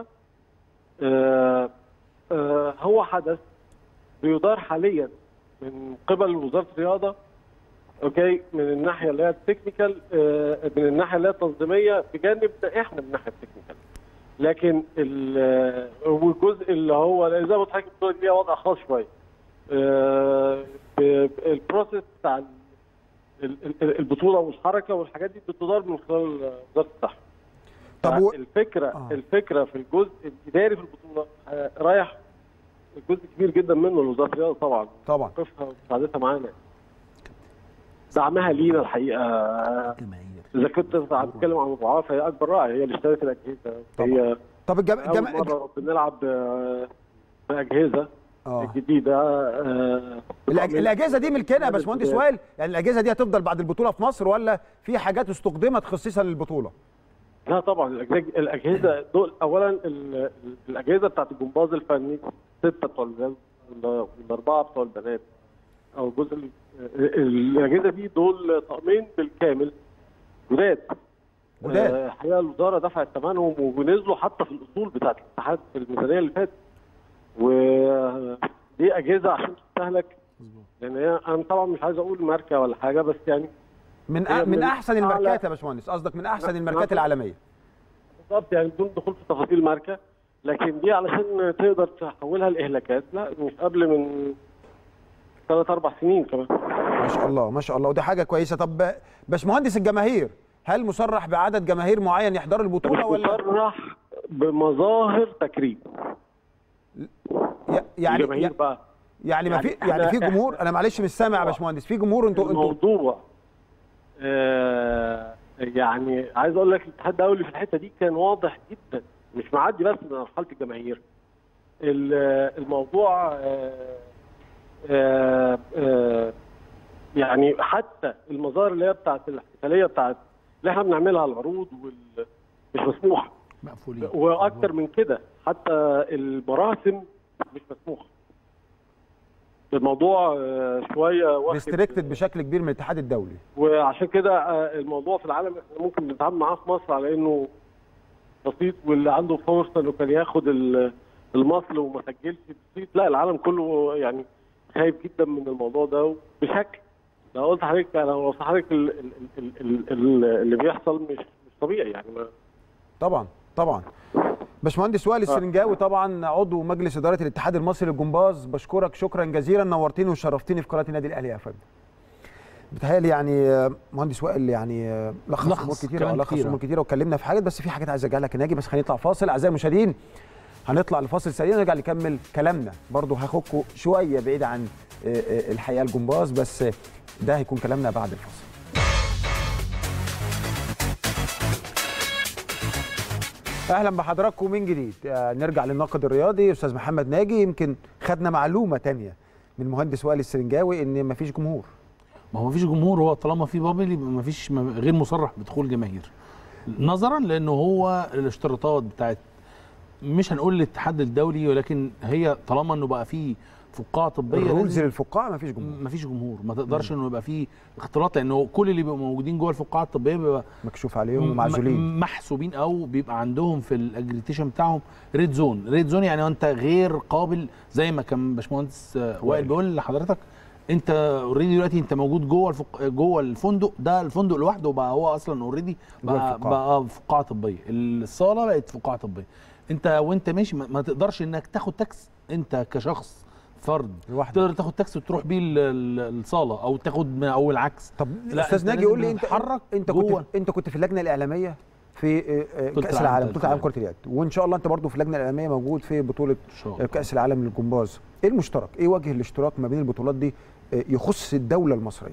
آه، آه، هو حدث بيدار حاليا من قبل وزاره الرياضه اوكي من الناحيه اللي هي التكنيكال آه، من الناحيه اللي هي التنظيميه بجانب احنا من الناحيه التكنيكال لكن ال- والجزء اللي هو زي ما قلت لحضرتك البطوله دي ليها وضع خاص شويه آه، ب- البروسيس بتاع ال- ال- ال- البطوله والحركه والحاجات دي بتدار من خلال وزاره الصحه. طب و... الفكره آه. آه. الفكره في الجزء الاداري في البطوله آه، رايح جزء كبير جدا منه لوزاره الرياضه طبعا طبعا موقفها ومساعدتها معانا دعمها لينا الحقيقه جماهير اذا كنت هتتكلم عن مضاعفه فهي اكبر راعي هي اللي اشترت الاجهزه هي طب الجم... اول الجم... مره بنلعب آه، باجهزه اه جديده آه، الأج... الاجهزه دي ملكنا يا باشمهندس وائل يعني الاجهزه دي هتفضل بعد البطوله في مصر ولا في حاجات استخدمت خصيصا للبطوله لا طبعا الأجهزة, الاجهزه دول اولا ال- ال- الاجهزه بتاعت الجمباز الفني سته بتوع الرجال وال- والاربعه بتوع البنات او الجزء ال- الاجهزه دي دول طقمين بالكامل جداد جداد. آه، الحقيقه الوزاره دفعت ثمنهم وبنزلوا حتى في الاصول بتاعت الاتحاد في الميزانيه اللي فاتت ودي اجهزه عشان تستهلك لان هي انا طبعا مش عايز اقول ماركه ولا حاجه بس يعني من هي أ... من من احسن أعلى- الماركات يا باشمهندس قصدك من احسن الماركات العالميه بالظبط يعني بدون دخول في تفاصيل ماركه لكن دي علشان تقدر تحولها لاهلاكات لا مش قبل من ثلاث اربع سنين كمان ما شاء الله ما شاء الله ودي حاجه كويسه طب باشمهندس الجماهير هل مصرح بعدد جماهير معين يحضروا مش البطوله ولا مصرح بمظاهر تكريم ي- يعني الجماهير بقى يعني ما في يعني يعني في إحنا- جمهور انا معلش مش سامع يا باشمهندس في جمهور انتوا انتوا الموضوع آه يعني عايز اقول لك الاتحاد الدولي في الحته دي كان واضح جدا مش معدي بس من مرحله الجماهير ال- الموضوع آه آه آه يعني حتى المظاهر اللي هي بتاعت الاحتفاليه بتاعت اللي احنا بنعملها العروض وال مش مسموح مقفولين واكتر من كده حتى المراسم مش مسموح الموضوع آه، شويه واخد ريستريكتد بشكل كبير من الاتحاد الدولي وعشان كده آه، الموضوع في العالم احنا ممكن نتعامل معاه في مصر على انه بسيط واللي عنده فرصه انه كان ياخد ال- المصل وما سجلش بسيط لا العالم كله يعني خايف جدا من الموضوع ده بشكل لو قلت لحضرتك انا لو حضرتك ال- ال- ال- ال- ال- اللي بيحصل مش مش طبيعي يعني ما طبعا طبعا باشمهندس وائل السرنجاوي طبعا عضو مجلس اداره الاتحاد المصري للجمباز بشكرك شكرا جزيلا نورتني وشرفتني في قناه النادي الاهلي يا فندم بتهيألي يعني آه، مهندس وائل يعني آه، لخص لخص امور كتيره كلام لخص كتير، امور آه. كتيره واتكلمنا في حاجات بس في حاجات عايز ارجع لك ناجي بس خلينا نطلع فاصل اعزائي المشاهدين هنطلع لفاصل سريع ونرجع نكمل كلامنا برضه هاخدكم شويه بعيد عن آه، آه، الحقيقه الجمباز بس آه، ده هيكون كلامنا بعد الفاصل اهلا بحضراتكم من جديد آه، نرجع للناقد الرياضي استاذ محمد ناجي يمكن خدنا معلومه تانية من المهندس وائل السرنجاوي ان مفيش جمهور ما هو مفيش جمهور هو طالما في بابل يبقى مفيش م- غير مصرح بدخول جماهير نظرا لانه هو الاشتراطات بتاعت مش هنقول الاتحاد الدولي ولكن هي طالما انه بقى في فقاعه طبيه الرولز لازم- للفقاعه مفيش جمهور مفيش جمهور ما تقدرش انه يبقى في اختلاط لانه كل اللي بيبقوا موجودين جوه الفقاعه الطبيه بيبقى مكشوف عليهم م- ومعزولين محسوبين او بيبقى عندهم في الاجريتيشن بتاعهم ريد زون ريد زون يعني انت غير قابل زي ما كان باشمهندس آه، وائل بيقول لحضرتك انت اوريدي دلوقتي انت موجود جوه الفق... جوه الفندق ده الفندق لوحده بقى هو اصلا اوريدي جوه بقى الفقاعة. بقى فقاعه طبيه الصاله بقت فقاعه طبيه انت وانت ماشي ما, ما تقدرش انك تاخد تاكس انت كشخص فرد لوحدك. تقدر تاخد تاكس وتروح بيه ال- ال- الصاله او تاخد من- او العكس طب لا، استاذ أنت ناجي لازم قول لي انت تتحرك انت جوه. كنت انت كنت في اللجنه الاعلاميه في آه، آه، بطولة كاس العالم العالم بتاعت بطوله العالم العالم. كره اليد وان شاء الله انت برضو في اللجنه الاعلاميه موجود في بطوله ان شاء آه، الله كاس العالم للجمباز ايه المشترك ايه وجه الاشتراك ما بين البطولات دي آه، يخص الدوله المصريه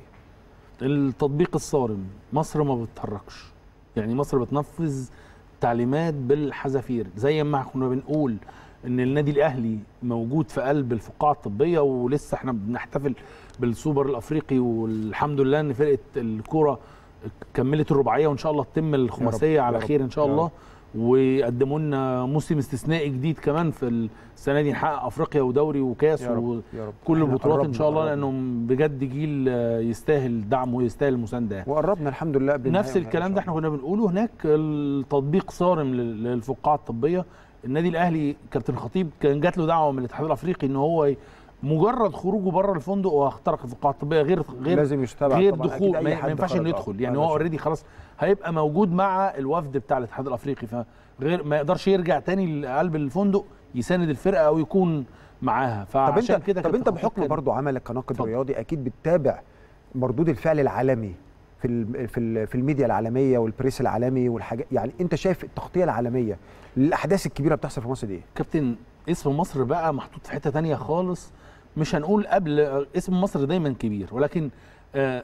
التطبيق الصارم مصر ما بتتحركش يعني مصر بتنفذ تعليمات بالحذافير زي ما كنا بنقول ان النادي الاهلي موجود في قلب الفقاعه الطبيه ولسه احنا بنحتفل بالسوبر الافريقي والحمد لله ان فرقه الكوره كملت الرباعيه وان شاء الله تتم الخماسيه يا على رب، خير ان شاء يا الله رب. ويقدموا لنا موسم استثنائي جديد كمان في السنه دي نحقق افريقيا ودوري وكاس يا رب، و... يا رب. كل احنا البطولات ان قربنا- شاء الله قربنا. لانهم بجد جيل آه، يستاهل دعم ويستاهل المسانده يعني. وقربنا الحمد لله قبل نفس النهائي الكلام إن ده شاء احنا كنا بنقوله هناك التطبيق صارم لل- للفقاعه الطبيه النادي الاهلي كابتن خطيب كان جات له دعوه من الاتحاد الافريقي ان هو ي- مجرد خروجه بره الفندق واخترق الفقاعه الطبيه غير غير لازم يستبعد غير طبعاً. أكيد دخول أي ما حد ما ينفعش خرج، انه آه. يدخل يعني لا، هو لا، اوريدي خلاص هيبقى موجود مع الوفد بتاع الاتحاد الافريقي فغير ما يقدرش يرجع تاني لقلب الفندق يساند الفرقه او يكون معاها طب انت فعشان كده طب كابتن انت خطيب بحكم كان- برضو عملك كناقد اتفضل. رياضي اكيد بتتابع مردود الفعل العالمي في ال في ال في الميديا العالميه والبريس العالمي والحاجات يعني انت شايف التغطيه العالميه للاحداث الكبيره بتحصل في مصر دي ايه؟ كابتن اسم مصر بقى محطوط في حته تانية خالص مش هنقول قبل اسم مصر دايما كبير ولكن آه،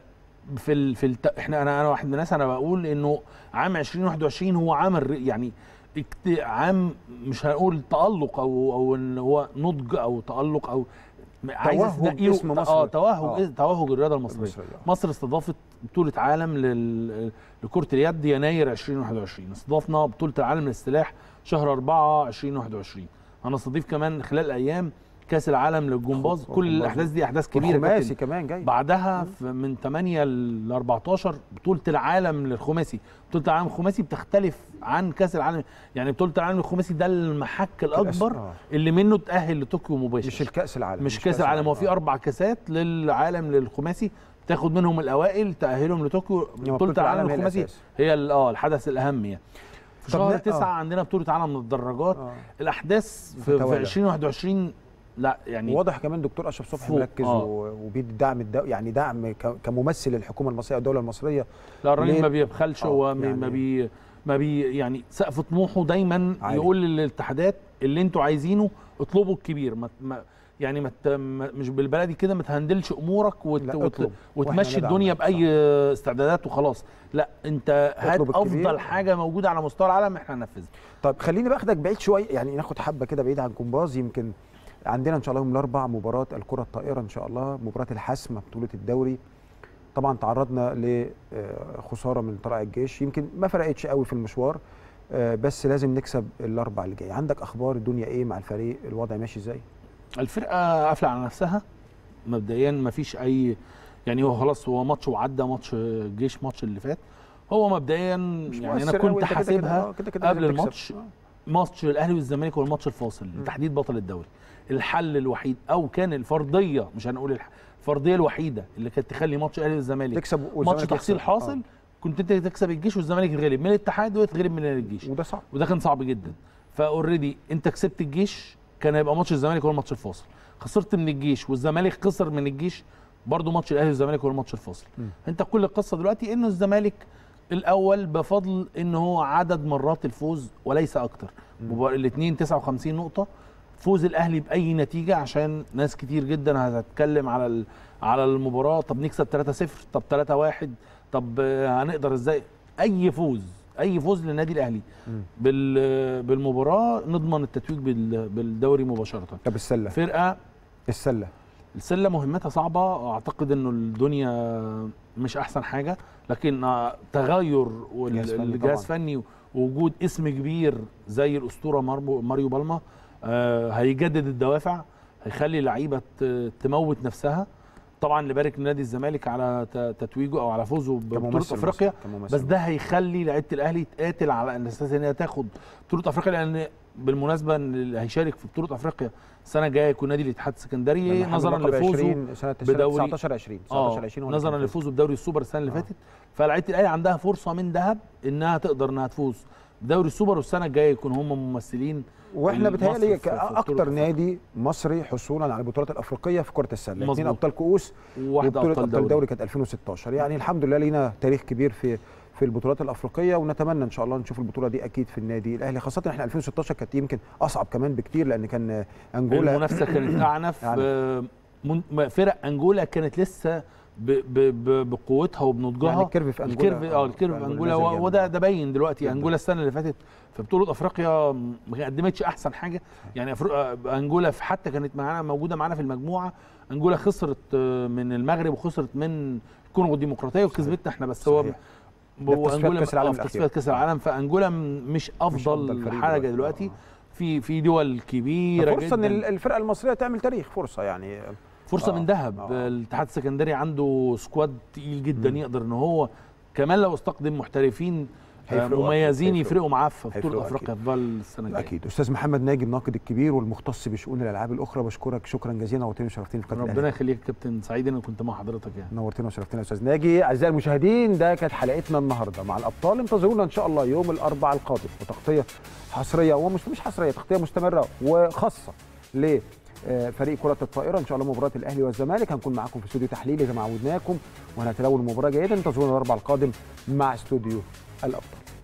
في ال... في الت... احنا انا انا واحد من الناس انا بقول انه عام 2021 هو عام الر... يعني اكت... عام مش هنقول تألق او او ان هو نضج او تألق او عايز توهج أسميه- اسم مصر. اه توهج آه. توهج الرياضه المصريه المصرية. مصر استضافت بطوله عالم لل... لكره اليد يناير 2021 استضفنا بطوله العالم للسلاح شهر 4 2021 هنستضيف كمان خلال ايام كاس العالم للجمباز كل الجمباز. الاحداث دي احداث كبيره والخماسي كابتن. كمان جاي بعدها في من 8 ل 14 بطوله العالم للخماسي بطوله العالم الخماسي بتختلف عن كاس العالم يعني بطوله العالم الخماسي ده المحك الاكبر آه. اللي منه تاهل لطوكيو مباشر مش الكاس العالم مش كاس العالم هو في آه. اربع كاسات للعالم للخماسي تاخد منهم الاوائل تاهلهم لطوكيو إنما بطوله العالم هي الخماسي الأساس. هي ال- اه الحدث الاهم يعني في طب شهر لا- تسعة آه. عندنا بطوله عالم للدراجات آه. الاحداث في, في متوالة. 2021 لا يعني واضح كمان دكتور اشرف صبحي فوق. مركز آه. و- وبيدي دعم الدو... يعني دعم ك... كممثل للحكومه المصريه والدوله المصريه لا الراجل ليه؟ ما بيبخلش آه، هو ما- يعني- ما بي ما بي يعني سقف طموحه دايما عالي. يقول للاتحادات اللي انتوا عايزينه اطلبوا الكبير ما ما يعني ما ت- ما- مش بالبلدي كده ما تهندلش امورك وت لا، وت اطلب. وإحنا وتمشي ندعم الدنيا معاك، باي استعدادات وخلاص لا انت هات اطلب الكبير. افضل حاجه موجوده على مستوى العالم احنا هننفذها طيب خليني باخدك بعيد شويه يعني ناخد حبه كده بعيد عن جمباز يمكن عندنا ان شاء الله يوم الاربع مباراه الكره الطائره ان شاء الله مباراه الحسم بطوله الدوري طبعا تعرضنا لخساره من طلائع الجيش يمكن ما فرقتش قوي في المشوار آه، بس لازم نكسب الاربع اللي جاي عندك اخبار الدنيا ايه مع الفريق الوضع ماشي ازاي الفرقه قافله على نفسها مبدئيا ما فيش اي يعني هو خلاص هو ماتش وعدى ماتش الجيش ماتش اللي فات هو مبدئيا يعني انا مؤثر أوي، كنت أنت كده كده- حاسبها آه، كده كده قبل لازم تكسب. الماتش ماتش الاهلي والزمالك هو الماتش الفاصل لتحديد بطل الدوري الحل الوحيد او كان الفرضيه مش هنقول الح... الفرضيه الوحيده اللي كانت تخلي ماتش الاهلي والزمالك تكسب ماتش والزمالك تحصيل يخسر. حاصل آه. كنت انت تكسب الجيش والزمالك يتغلب من الاتحاد ويتغلب من الجيش وده صعب وده كان صعب جدا فاوريدي انت كسبت الجيش كان هيبقى ماتش الزمالك هو الماتش الفاصل خسرت من الجيش والزمالك خسر من الجيش برضو ماتش الاهلي والزمالك هو الماتش الفاصل انت كل القصه دلوقتي انه الزمالك الاول بفضل ان هو عدد مرات الفوز وليس اكتر الاثنين 59 نقطه فوز الاهلي باي نتيجه عشان ناس كتير جدا هتتكلم على ال- على المباراه طب نكسب 3-0 طب 3-1 طب آه، هنقدر ازاي اي فوز اي فوز للنادي الاهلي بال بالمباراه نضمن التتويج بال- بالدوري مباشره طب السله فرقه السله السله مهمتها صعبه اعتقد انه الدنيا مش احسن حاجه لكن آه، تغير جهاز فني والجهاز طبعاً. فني ووجود اسم كبير زي الاسطوره مارمو- ماريو بالما آه، هيجدد الدوافع هيخلي اللعيبه ت- تموت نفسها طبعا نبارك لنادي الزمالك على ت- تتويجه او على فوزه ببطوله كممثل افريقيا مصري، كممثل بس ده هيخلي لعيبه الاهلي تقاتل على ان اساس ان هي تاخد بطوله افريقيا لان بالمناسبه ان اللي هيشارك في بطوله افريقيا السنه الجايه يكون نادي الاتحاد السكندري لما نظرا حمل لقب لفوزه 20 سنه بدوري 19 20 19 اه 20 هو نظرا اللي لفوزه بدوري السوبر السنه اللي آه. فاتت فلعيبه الاهلي عندها فرصه من ذهب انها تقدر انها تفوز بدوري السوبر والسنه الجايه يكون هم ممثلين واحنا مصر بيتهيألي في- في بطولة اكتر أفريقيا. نادي مصري حصولا على البطولات الافريقيه في كره السله اثنين مظبوط. ابطال كؤوس وواحده وبطوله ابطال ابطال دوري دوري كانت 2016 يعني الحمد لله لينا تاريخ كبير في في البطولات الافريقيه ونتمنى ان شاء الله نشوف البطوله دي اكيد في النادي الاهلي خاصه احنا 2016 كانت يمكن اصعب كمان بكتير لان كان انجولا المنافسه كانت اعنف أعنف. آه، من- ما- فرق انجولا كانت لسه ب ب ب بقوتها وبنضجها يعني الكيرف في أنجولا- الكيرف اه آه، الكيرف في في أنجولا انجولا نازل و- جامد. وده ده باين دلوقتي جدا. انجولا السنه اللي فاتت في بطوله افريقيا ما قدمتش احسن حاجه يعني أفر- آه، انجولا في- حتى كانت معانا موجوده معانا في المجموعه انجولا خسرت آه، من المغرب وخسرت من الكونغو الديمقراطيه وكسبتنا احنا بس هو صحيح. هو ده في تصفيات انجولا كأس العالم آه، في الأخيرة. تصفيات كاس العالم فانجولا م- مش افضل, أفضل فريق حاجه دلوقتي. دلوقتي آه. في في دول كبيره فرصه ان جدا الفرقه المصريه تعمل تاريخ فرصه يعني فرصه آه، من ذهب آه. الاتحاد السكندري عنده سكواد تقيل جدا يقدر ان هو كمان لو استخدم محترفين آه، هيفرقوا مميزين أكيد، يفرقوا معاه في هيفرقوا بطوله أكيد. افريقيا في بال السنه الجايه اكيد استاذ محمد ناجي الناقد الكبير والمختص بشؤون الالعاب الاخرى بشكرك شكرا جزيلا نورتني وشرفتني في قناه ربنا الأهلي. يخليك يا كابتن سعيد ان أنا كنت مع حضرتك يعني نورتنا وشرفتنا يا استاذ ناجي اعزائي المشاهدين ده كانت حلقتنا النهارده مع الابطال انتظرونا ان شاء الله يوم الاربعاء القادم وتغطيه حصريه ومش مش حصريه تغطيه مستمره وخاصه ل آه، فريق كرة الطائرة إن شاء الله مباراة الأهلي والزمالك هنكون معاكم في استوديو تحليلي زي ما عودناكم وهنتناول المباراة جيدا انتظرونا الأربعاء القادم مع استوديو الأبطال